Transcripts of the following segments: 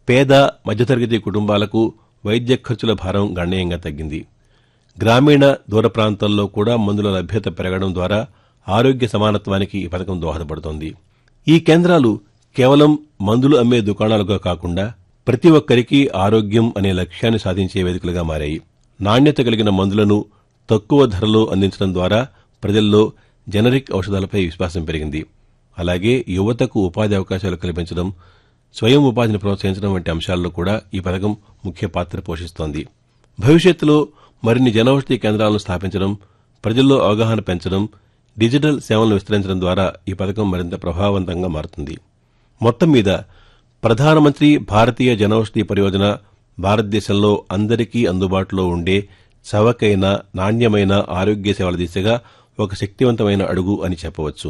పేద మధ్యతరగతి కుటుంబాలకు వైద్య ఖర్చుల భారం గణనీయంగా తగ్గింది గ్రామీణ దూర ప్రాంతాల్లో కూడా మందుల లభ్యత పెరగడం ద్వారా ఆరోగ్య సమానత్వానికి ఈ పథకం దోహదపడుతోంది ఈ కేంద్రాలు కేవలం మందులు అమ్మే దుకాణాలుగా కాకుండా ప్రతి ఒక్కరికి ఆరోగ్యం అనే లక్ష్యాన్ని సాధించే వేదికలుగా మారాయి నాణ్యత కలిగిన మందులను తక్కువ ధరలో అందించడం ద్వారా ప్రజల్లో జనరిక్ ఔషధాలపై విశ్వాసం పెరిగింది అలాగే యువతకు ఉపాధి అవకాశాలు కల్పించడం స్వయం ఉపాధిని ప్రోత్సహించడం వంటి అంశాల్లో కూడా ఈ పథకం ముఖ్య పాత్ర పోషిస్తోంది భవిష్యత్తులో మరిన్ని జనౌషధి కేంద్రాలను స్థాపించడం ప్రజల్లో అవగాహన పెంచడం డిజిటల్ సేవలను విస్తరించడం ద్వారా ఈ పథకం మరింత ప్రభావవంతంగా మారుతుంది మొత్తం మీద ప్రధానమంత్రి భారతీయ జనౌషధి పరియోజన భారతదేశంలో అందరికీ అందుబాటులో ఉండే చవకైన నాణ్యమైన ఆరోగ్య సేవల దిశగా ఒక శక్తివంతమైన అడుగు అని చెప్పవచ్చు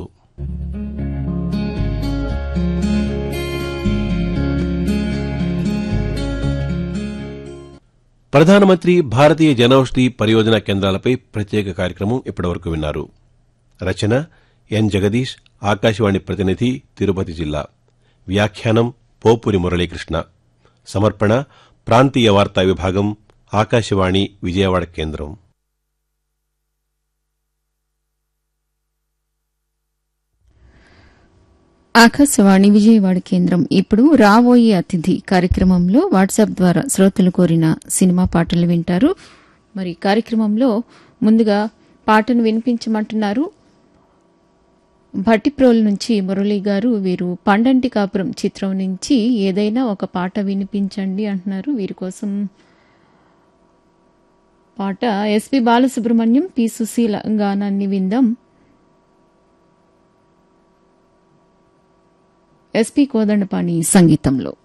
ప్రధానమంత్రి భారతీయ జనౌషధి పరియోజన కేంద్రాలపై ప్రత్యేక కార్యక్రమం ఇప్పటివరకు విన్నారు రచన ఎన్ జగదీష్ ఆకాశవాణి ప్రతినిధి తిరుపతి జిల్లా వ్యాఖ్యానం పోపురి మురళీకృష్ణ సమర్పణ ప్రాంతీయ వార్తా విభాగం ఆకాశవాణి విజయవాడ కేంద్రం ఆకాశవాణి విజయవాడ కేంద్రం ఇప్పుడు రాబోయే అతిథి కార్యక్రమంలో వాట్సాప్ ద్వారా శ్రోతలు కోరిన సినిమా పాటలు వింటారు మరి కార్యక్రమంలో ముందుగా పాటను వినిపించమంటున్నారు భట్టిప్రోల్ నుంచి మురళి గారు వీరు పండంటి కాపురం చిత్రం నుంచి ఏదైనా ఒక పాట వినిపించండి అంటున్నారు వీరి కోసం పాట ఎస్పి బాలసుబ్రహ్మణ్యం పి సుశీల గానాన్ని విందాం ఎస్పి కోదండపాణి సంగీతంలో